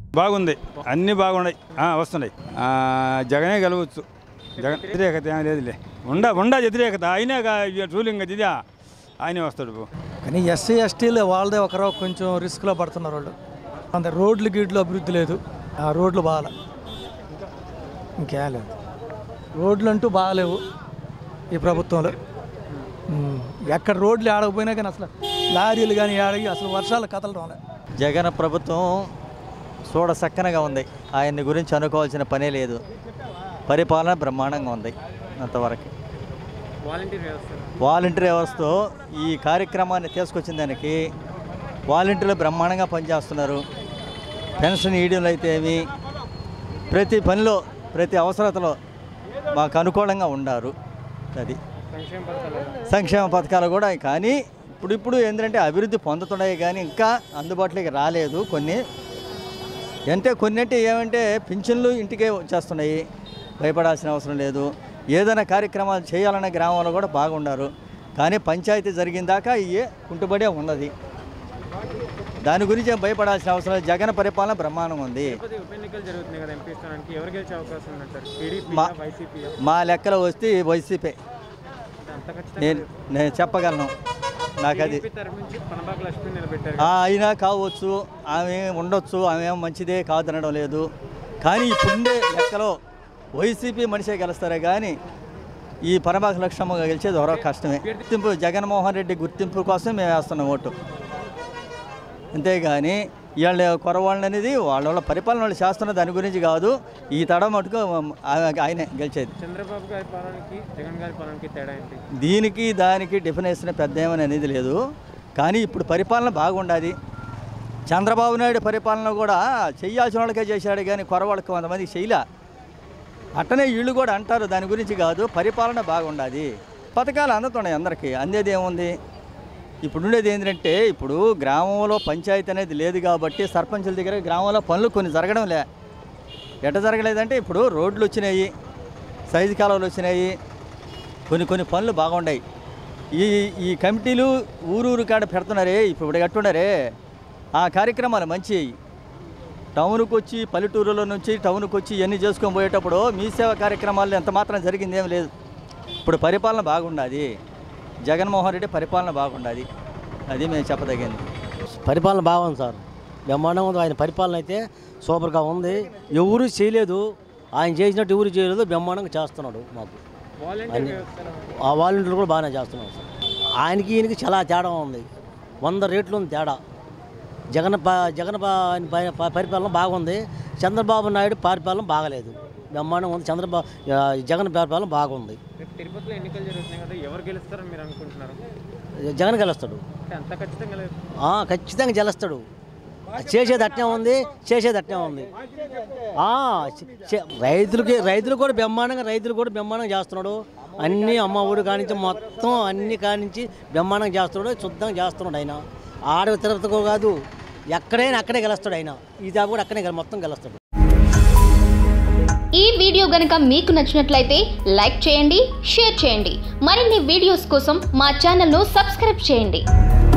బాగుంది అన్నీ బాగున్నాయి ఆ, వస్తున్నాయి ఆ, జగనే గెలవచ్చు జగన్ వ్యతిరేకత ఏం లేదులే ఉండ ఉండ వ్యతిరేకత ఆయనే రూలింగ్ అది ఇదా ఆయనే వస్తాడు పో. కానీ ఎస్సీ ఎస్టీలు వాళ్ళదే ఒకరో కొంచెం రిస్క్లో పడుతున్నారు వాళ్ళు అంత రోడ్లు గీడ్లు అభివృద్ధి లేదు ఆ రోడ్లు బాగాలే ఇంకేం లేదు రోడ్లు అంటూ బాగాలేవు ఈ ప్రభుత్వంలో ఉమ్, ఎక్కడ రోడ్లు ఆడకపోయినా కానీ అసలు లారీలు కానీ ఆడగి అసలు వర్షాలు కదలడం లే జగన్ ప్రభుత్వం చూడ చక్కనగా ఉంది ఆయన్ని గురించి అనుకోవాల్సిన పనే లేదు పరిపాలన బ్రహ్మాండంగా ఉంది అంతవరకు వాలంటీర్ వ్యవస్థతో ఈ కార్యక్రమాన్ని తీసుకొచ్చిన దానికి వాలంటీర్లు బ్రహ్మాండంగా పనిచేస్తున్నారు పెన్షన్ ఈడీలు అయితే ఏమి ప్రతి పనిలో ప్రతి అవసరతలో మాకు అనుకూలంగా ఉండారు అది సంక్షేమ పథకాలు కూడా కానీ ఇప్పుడు ఇప్పుడు ఏంటంటే అభివృద్ధి పొందుతున్నాయి కానీ ఇంకా అందుబాటులోకి రాలేదు కొన్ని అంటే కొన్ని అంటే ఏమంటే పింఛన్లు ఇంటికే వచ్చేస్తున్నాయి భయపడాల్సిన అవసరం లేదు ఏదైనా కార్యక్రమాలు చేయాలన్న గ్రామంలో కూడా బాగుండారు కానీ పంచాయతీ జరిగిన దాకా ఇయే కుంటుబడే ఉన్నది దాని గురించి ఏం భయపడాల్సిన అవసరం లేదు జగన్ పరిపాలన బ్రహ్మాండం ఉంది తిరుపతి ఉప ఎన్నికలు జరుగుతున్నాయి కదా ఎంపీ స్థానానికి ఎవరు గెలిచే అవకాశం ఉందంటారు టీడీపీ మా- వైసీపీ మా లెక్కలో వస్తే వైసీపీ అంత ఖచ్చితంగా నేను నేను చెప్పగలను నాకు అది టీడీపీ తరఫు నుంచి పనబాక లక్ష్మి నిలబెట్టారు ఆ, అయినా కావచ్చు ఆమె ఉండొచ్చు ఆమె ఏం మంచిదే కాదనడం లేదు కానీ ఇప్పుడుండే లెక్కలో వైసీపీ మనిషే గెలుస్తారే కానీ ఈ పరమాక లక్ష్మమ్మ గెలిచేది ఎవరో కష్టమే గుర్తింపు జగన్మోహన్ రెడ్డి గుర్తింపు కోసం మేము వేస్తున్నాం ఓటు అంతేగాని వీళ్ళ కొరవాళ్ళని అనేది వాళ్ళ వాళ్ళ పరిపాలన వాళ్ళు చేస్తున్న దాని గురించి కాదు ఈ తడ మటుకు ఆమె- ఆయనే గెలిచేది చంద్రబాబు గారి పాలనకి జగన్ గారి పాలనకి తేడా ఏంటి దీనికి దానికి డెఫినేషన్ పెద్ద ఏమని అనేది లేదు కానీ ఇప్పుడు పరిపాలన బాగుండాది చంద్రబాబు నాయుడు పరిపాలన కూడా చెయ్యాల్సిన వాళ్ళకే చేశాడు కానీ కొరవాళ్ళకి కొంతమందికి చేయలే అట్టనే వీళ్ళు కూడా అంటారు దాని గురించి కాదు పరిపాలన బాగుండాది పథకాలు అందుతున్నాయి అందరికీ అందేది ఏముంది ఇప్పుడు ఉండేది ఏంటంటే ఇప్పుడు గ్రామంలో పంచాయతీ అనేది లేదు కాబట్టి సర్పంచుల దగ్గర గ్రామంలో పనులు కొన్ని జరగడం లే ఎట జరగలేదంటే ఇప్పుడు రోడ్లు వచ్చినాయి సైజు కాలువలు వచ్చినాయి కొన్ని కొన్ని పనులు బాగున్నాయి ఈ ఈ కమిటీలు ఊరూరు కాడ పెడుతున్నారే ఇప్పుడు కట్టున్నారే ఆ కార్యక్రమాలు మంచి టౌన్కి వచ్చి పల్లెటూరులో నుంచి టౌన్కి వచ్చి ఇవన్నీ చేసుకొని పోయేటప్పుడు మీ సేవ కార్యక్రమాలు ఎంత మాత్రం జరిగింది ఏం లేదు ఇప్పుడు పరిపాలన బాగుండాది జగన్మోహన్ రెడ్డి పరిపాలన బాగుండాది అది మేము చెప్పదగింది పరిపాలన బాగుంది సార్ బ్రహ్మాండంగా ఉంది ఆయన పరిపాలన అయితే సూపర్గా ఉంది ఎవరు చేయలేదు ఆయన చేసినట్టు ఎవరు చేయలేదు బ్రహ్మాండంగా చేస్తున్నాడు మాకు వాలంటీర్ వ్యవస్థ ఆ వాలంటీర్లు కూడా బాగానే చేస్తున్నాడు సార్ ఆయనకి ఈయనకి చాలా తేడా ఉంది వంద రేట్లు ఉంది తేడా జగన్ ప- జగన్ ప- ఆయన ప- ప- పరిపాలన బాగుంది చంద్రబాబు నాయుడు పరిపాలన బాగలేదు బ్రహ్మాండంగా ఉంది చంద్రబాబు ఆ, జగన్ పరిపాలన బాగుంది రేపు తిరుపతిలో ఎన్నికలు జరుగుతున్నాయి కదా ఎవరు గెలుస్తారని మీరు అనుకుంటున్నారు జగన్ గెలుస్తాడు అంటే అంత ఖచ్చితంగా లేదు ఆ, ఖచ్చితంగా గెలుస్తాడు చేసేది అట్నే ఉంది చేసేది అట్నే ఉంది ఆ, చే- చే- రైతులకి రైతులు కూడా బ్రహ్మాండంగా రైతులు కూడా బ్రహ్మాండంగా చేస్తున్నాడు అన్ని అమ్మ ఊడు కానించి మొత్తం అన్ని కానించి బ్రహ్మాండంగా చేస్తున్నాడు శుద్ధంగా చేస్తున్నాడు ఆయన ఆడ తిరుపతికో కాదు ఎక్కడైనా అక్కడే గెలుస్తాడు ఆయన ఈ జాబ్ కూడా అక్కడే గెల- మొత్తం గెలుస్తాడు ఈ వీడియో గనుక మీకు నచ్చినట్లయితే లైక్ చేయండి షేర్ చేయండి మరిన్ని వీడియోస్ కోసం మా ఛానల్ను సబ్స్క్రైబ్ చేయండి